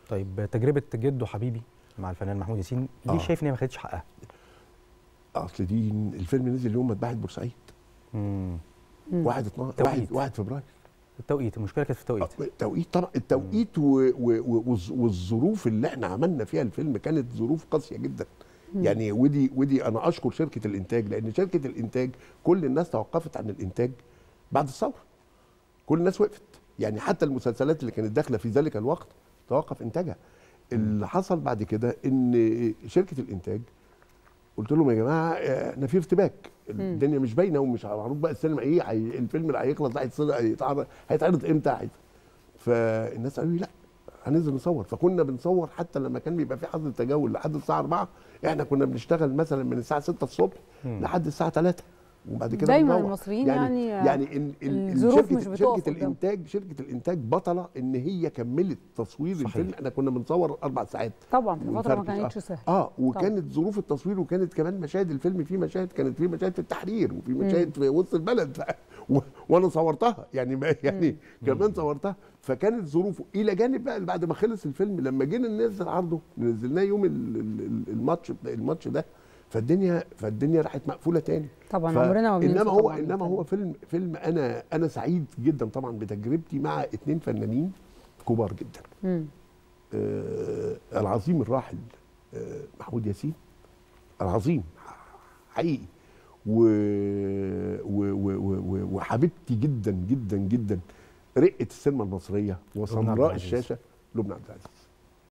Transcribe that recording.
طيب تجربه جده حبيبي مع الفنان محمود ياسين ليه آه. شايف ان هي ما خدتش حقها؟ اصل دي الفيلم نزل يوم مذبحه بورسعيد امم 1 12 توقيت. 1 1 فبراير التوقيت المشكله كانت في التوقيت آه، التوقيت طبعا التوقيت و... و... و... والظ- والظروف اللي احنا عملنا فيها الفيلم كانت ظروف قاسيه جدا يعني ودي ودي انا اشكر شركه الانتاج لان شركه الانتاج كل الناس توقفت عن الانتاج بعد الثوره كل الناس وقفت يعني حتى المسلسلات اللي كانت داخله في ذلك الوقت توقف انتاجها اللي حصل بعد كده ان شركه الانتاج قلت لهم يا جماعه آه، احنا في ارتباك الدنيا مش باينه ومش معروف بقى السينما ايه هي- الفيلم اللي هيخلص ده هيتصل- هيتعرض هيتعرض امتى هيت- فالناس قالوا لي لا هننزل نصور فكنا بنصور حتى لما كان بيبقى في حظر تجول لحد الساعه 4 احنا كنا بنشتغل مثلا من الساعه 6 الصبح لحد الساعه 3 وبعد كده دايماً بنروح. المصريين يعني يعني يعني ال- ال- الظروف شركه مش بتقف شركه قدام. الانتاج شركه الانتاج بطله ان هي كملت تصوير صحيح. الفيلم احنا كنا بنصور اربع ساعات طبعا في فتره ما ونفرفش. كانتش آه. سهله اه وكانت ظروف التصوير وكانت كمان مشاهد الفيلم فيه مشاهد كانت فيه مشاهد في التحرير وفي مشاهد في وسط البلد ف... و... وانا صورتها يعني ما يعني كمان صورتها فكانت ظروفه الى جانب بقى بعد ما خلص الفيلم لما جينا ننزل عرضه نزلناه يوم ال- ال- ال- الماتش الماتش ده فالدنيا فالدنيا راحت مقفوله تاني طبعا ف- عمرنا ما بننسى انما هو طبعاً انما هو فيلم فيلم انا انا سعيد جدا طبعا بتجربتي مع اتنين فنانين كبار جدا مم. آه العظيم الراحل آه محمود ياسين العظيم حقيقي و... و... و... و... و... وحبيبتي جدا جدا جدا رقه السينما المصريه عبد وسمراء العزيز. الشاشه لبنى عبد العزيز